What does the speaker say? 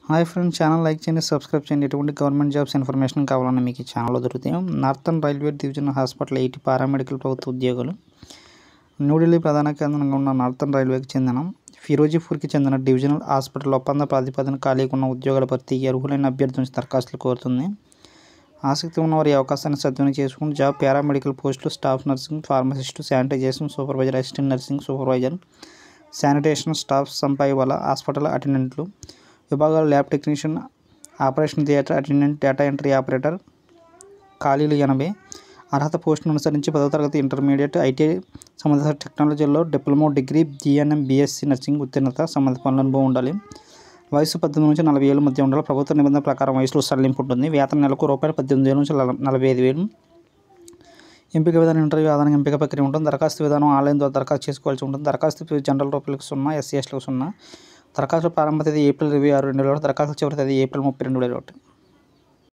hi friends channel like చేయండి subscribe చేయండి ఎటువంటి గవర్నమెంట్ జాబ్స్ ఇన్ఫర్మేషన్ కావాలన్నా మీకు ఈ ఛానల్లో దొరుకుతాయి northern railway division hospital eighty paramedical ప్రభుత్వ ఉద్యోగులు న్యూఢిల్లీ ప్రధాన కేంద్రంగా ఉన్న నార్థన్ రైల్వేకి చెందిన ఫిరోజీపూర్కి చెందిన డివిజనల్ హాస్పిటల్ ఒప్పంద ప్రాతిపదిన ఖాళీగా ఉన్న ఉద్యోగాల భర్తీకి అర్హులైన అభ్యర్థి నుంచి దరఖాస్తులు కోరుతుంది ఆసక్తి ఉన్నవారు ఈ అవకాశాన్ని సద్వినియోగం చేసుకుని జాబ్ పారామెడికల్ పోస్టులు staff nursing pharmacist sanitization supervisor assistant nursing supervisor sanitation staff సంపాయి వల్ల హాస్పిటల్ అటెండెంట్లు విభాగాలు lab technician operation theatre attendant data entry operator ఖాళీలు ఎనభై అర్హత పోస్టును అనుసరించి పదవ తరగతి ఇంటర్మీడియట్ ఐటీఐ సంబంధిత టెక్నాలజీలో diploma degree GNM BSc nursing ఉత్తీర్ణత సంబంధిత పనుల అనుభవం ఉండాలి వయసు పద్దెనిమిది నుంచి నలభై ఏళ్ళ మధ్య ఉండాలి ప్రభుత్వ నిబంధన ప్రకారం వయసులో సడలింపు ఉంటుంది వేతన నెలకు రూపాయలు పద్దెనిమిది వేల నుంచి నల- నలభై ఐదు వేలు ఎంపిక విధానం ఇంటర్వ్యూ ఆధారంగా ఎంపిక ప్రక్రియ ఉంటుంది దరఖాస్తు విధానం ఆన్లైన్ ద్వారా దరఖాస్తు చేసుకోవాల్సి ఉంటుంది దరఖాస్తు ఫీ జనరల్ రూపాయలకు సున్నా ఎస్సీ ఎస్టీలకు సున్నా దరఖాస్తు ప్రారంభ తేదీ ఏప్రిల్ ఇరవై ఆరు రెండు వేల ఒకటి దరఖాస్తు చివరి తేదీ ఏప్రిల్ ముప్పై రెండు వేల ఒకటి